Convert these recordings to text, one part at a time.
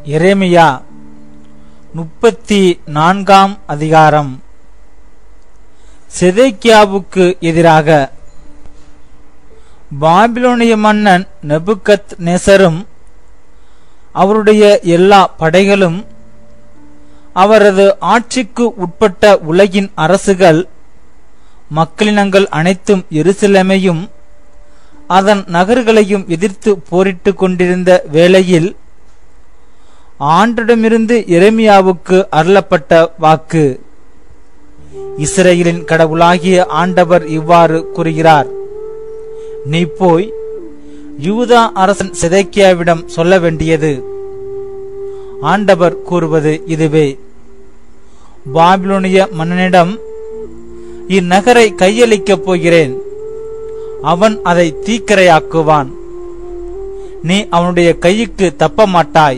எரேமியா முப்பத்தி நான்காம் அதிகாரம் செதேக்கியாவுக்கு எதிராக பாபிலோனிய மன்னன் நெபுகத் நெசரும் அவருடைய எல்லா படைகளும் அவரது ஆட்சிக்கு உட்பட்ட உலகின் அரசுகள் மக்களினங்கள் அனைத்தும் எருசலேமையும் அதன் நகர்களையும் எதிர்த்து போரிட்டுக் கொண்டிருந்த வேளையில் ஆண்டிடமிருந்து எரேமியாவுக்கு அருளப்பட்ட வாக்கு இஸ்ரேலின் கடவுளாகிய ஆண்டவர் இவ்வாறு கூறுகிறார் நீ போய் யூதா அரசன் செதேக்கியாவிடம் சொல்ல வேண்டியது ஆண்டவர் கூறுவது இதுவே பாபிலோனிய மன்னனிடம் இந்நகரை கையளிக்கப் போகிறேன் அவன் அதை தீக்கிரையாக்குவான் நீ அவனுடைய கைக்கு தப்ப மாட்டாய்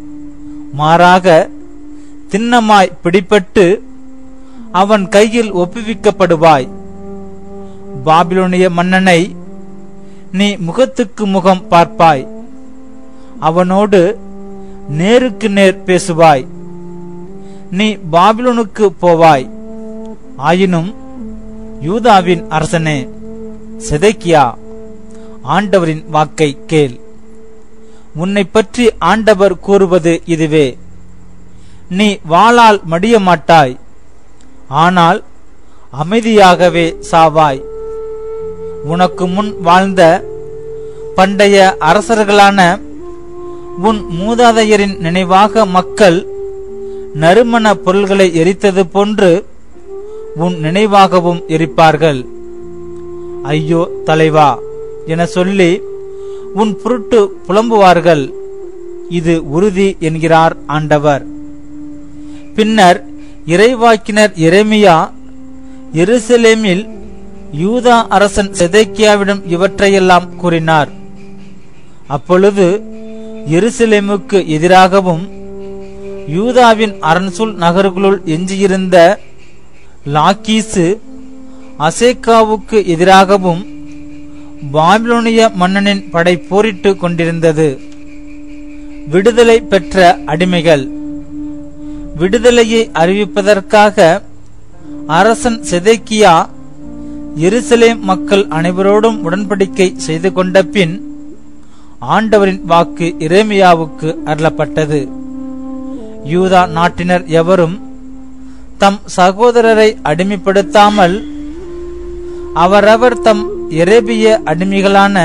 மாறாக திண்ணமாய் பிடிபட்டு அவன் கையில் ஒப்புவிக்கப்படுவாய் பாபிலோனிய மன்னனை நீ முகத்துக்கு முகம் பார்ப்பாய் அவனோடு நேருக்கு நேர் பேசுவாய் நீ பாபிலோனுக்கு போவாய் ஆயினும் யூதாவின் அரசனே செதேக்கியா ஆண்டவரின் வாக்கை கேள் உன்னை பற்றி ஆண்டவர் கூறுவது இதுவே நீ வாளால் மடிய மாட்டாய் ஆனால் அமைதியாகவே சாவாய் உனக்கு முன் வாழ்ந்த பண்டைய அரசர்களான உன் மூதாதையரின் நினைவாக மக்கள் நறுமண பொருள்களை எரித்தது போன்று உன் நினைவாகவும் எரிப்பார்கள் ஐயோ தலைவா என சொல்லி உன் பொருட்டு புலம்புவார்கள் இது உறுதி என்கிறார் ஆண்டவர் பின்னர் இறைவாக்கினர் எரேமியா எருசலேமில் யூதா அரசன் செதேக்கியாவிடம் இவற்றையெல்லாம் கூறினார் அப்பொழுது எருசலேமுக்கு எதிராகவும் யூதாவின் அரண்சூல் நகர்களுள் எஞ்சியிருந்த லாக்கீசு அசேக்காவுக்கு எதிராகவும் பாபிலோனிய மன்னனின் படை போரிட்டு கொண்டிருந்தது விடுதலை பெற்ற அடிமைகள் விடுதலையை அறிவிப்பதற்காக அரசன் செதேக்கியா எருசலேம் மக்கள் அனைவரோடும் உடன்படிக்கை செய்து கொண்ட பின் ஆண்டவரின் வாக்கு இரேமியாவுக்கு அருளப்பட்டது யூதா நாட்டினர் எவரும் தம் சகோதரரை அடிமைப்படுத்தாமல் அவரவர் தம் எரேபிய அடிமைகளான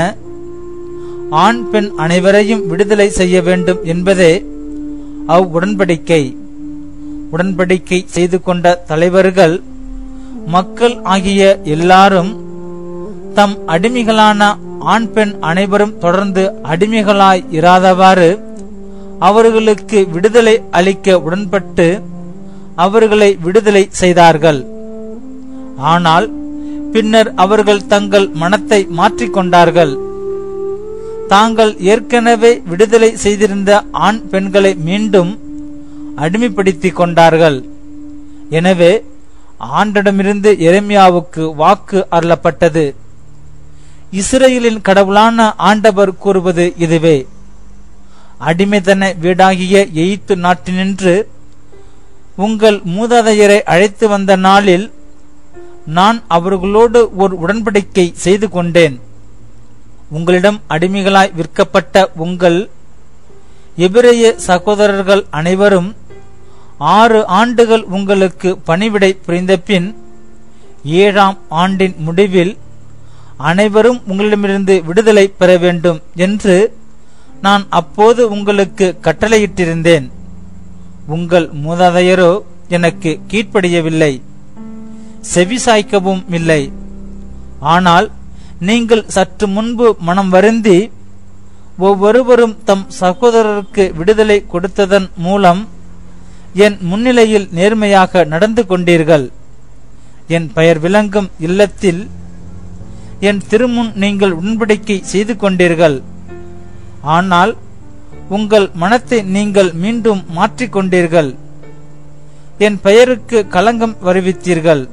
ஆண் பெண் அனைவரையும் விடுதலை செய்ய வேண்டும் என்பதே அவ் உடன்படிக்கை உடன்படிக்கை செய்து கொண்ட தலைவர்கள் மக்கள் ஆகிய எல்லாரும் தம் அடிமைகளான ஆண் பெண் அனைவரும் தொடர்ந்து அடிமைகளாய் இராதவாறு அவர்களுக்கு விடுதலை அளிக்க உடன்பட்டு அவர்களை விடுதலை செய்தார்கள் ஆனால் பின்னர் அவர்கள் தங்கள் மனத்தை மாற்றிக்கொண்டார்கள் தாங்கள் ஏற்கனவே விடுதலை செய்திருந்த ஆண் பெண்களை மீண்டும் அடிமைப்படுத்திக் கொண்டார்கள் எனவே ஆண்டிடமிருந்து எரேமியாவுக்கு வாக்கு அருளப்பட்டது இஸ்ரேலின் கடவுளான ஆண்டவர் கூறுவது இதுவே அடிமைத்தன வீடாகிய எய்த்து நாட்டினின்று உங்கள் மூதாதையரை அழைத்து வந்த நாளில் நான் அவர்களோடு ஒரு உடன்படிக்கை செய்து கொண்டேன் உங்களிடம் அடிமைகளாய் விற்கப்பட்ட உங்கள் எபிரேய சகோதரர்கள் அனைவரும் ஆறு ஆண்டுகள் உங்களுக்கு பணிவிடை புரிந்த பின் ஏழாம் ஆண்டின் முடிவில் அனைவரும் உங்களிடமிருந்து விடுதலை பெற வேண்டும் என்று நான் அப்போது உங்களுக்கு கட்டளையிட்டிருந்தேன் உங்கள் மூதாதையரோ எனக்கு கீழ்ப்படியவில்லை செவிசாய்க்கவும் இல்லை ஆனால் நீங்கள் சற்று முன்பு மனம் வருந்தி ஒவ்வொருவரும் தம் சகோதரருக்கு விடுதலை கொடுத்ததன் மூலம் என் முன்னிலையில் நேர்மையாக நடந்து கொண்டீர்கள் என் பெயர் விளங்கும் இல்லத்தில் என் திருமுன் நீங்கள் உடன்படிக்கை செய்து கொண்டீர்கள் ஆனால் உங்கள் மனத்தை நீங்கள் மீண்டும் மாற்றிக்கொண்டீர்கள் என் பெயருக்கு களங்கம் வருவித்தீர்கள்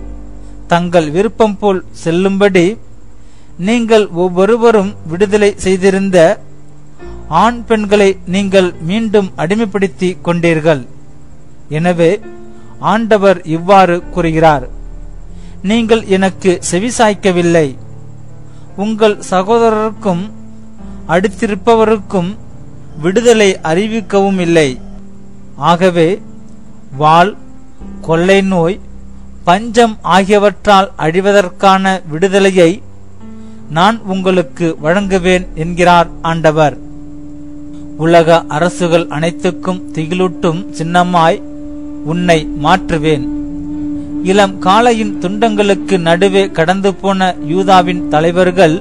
தங்கள் விருப்பம் போல் செல்லும்படி நீங்கள் ஒவ்வொருவரும் விடுதலை செய்திருந்த ஆண் பெண்களை நீங்கள் மீண்டும் அடிமைப்படுத்தி கொண்டீர்கள் எனவே ஆண்டவர் இவ்வாறு கூறுகிறார் நீங்கள் எனக்கு செவிசாய்க்கவில்லை உங்கள் சகோதரருக்கும் அடுத்திருப்பவருக்கும் விடுதலை அறிவிக்கவும் இல்லை ஆகவே வாள் கொள்ளை நோய் பஞ்சம் ஆகியவற்றால் அழிவதற்கான விடுதலையை நான் உங்களுக்கு வழங்குவேன் என்கிறார் ஆண்டவர் உலக அரசுகள் அனைத்துக்கும் திகிலூட்டும் சின்னமாய் உன்னை மாற்றுவேன் இளம் காளையின் துண்டங்களுக்கு நடுவே கடந்து போன யூதாவின் தலைவர்கள்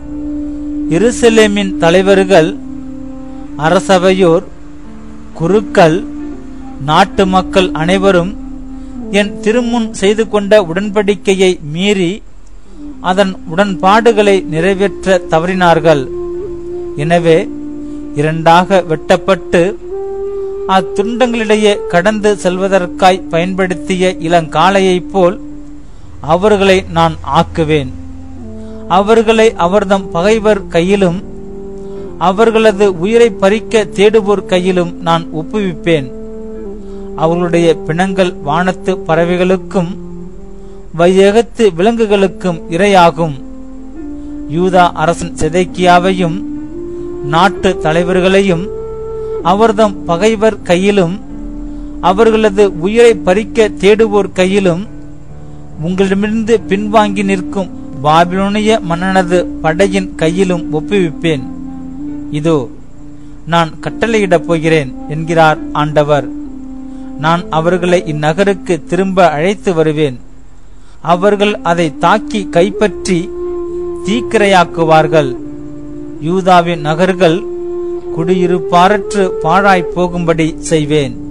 எருசலேமின் தலைவர்கள் அரசவையோர் குருக்கள் நாட்டு மக்கள் அனைவரும் என் திருமுன் செய்து கொண்ட உடன்படிக்கையை மீறி அதன் உடன்பாடுகளை நிறைவேற்ற தவறினார்கள் எனவே இரண்டாக வெட்டப்பட்டு அத்துண்டங்களிடையே கடந்து செல்வதற்காய் பயன்படுத்திய இளங்காளையைப் போல் அவர்களை நான் ஆக்குவேன் அவர்களை அவர்தம் பகைவர் கையிலும் அவர்களது உயிரை பறிக்க தேடுவோர் கையிலும் நான் ஒப்புவிப்பேன் அவர்களுடைய பிணங்கள் வானத்து பறவைகளுக்கும் வையகத்து விலங்குகளுக்கும் இரையாகும் யூதா அரசன் செதைக்கியாவையும் நாட்டு தலைவர்களையும் அவர்தம் பகைவர் கையிலும் அவர்களது உயிரை பறிக்க தேடுவோர் கையிலும் உங்களிடமிருந்து பின்வாங்கி நிற்கும் பாபிலோனிய மன்னனது படையின் கையிலும் ஒப்புவிப்பேன் இதோ நான் கட்டளையிடப் போகிறேன் என்கிறார் ஆண்டவர் நான் அவர்களை இந்நகருக்கு திரும்ப அழைத்து வருவேன் அவர்கள் அதை தாக்கி கைப்பற்றி தீக்கிரையாக்குவார்கள் யூதாவின் நகர்கள் குடியிருப்பாரற்று பாழாய் போகும்படி செய்வேன்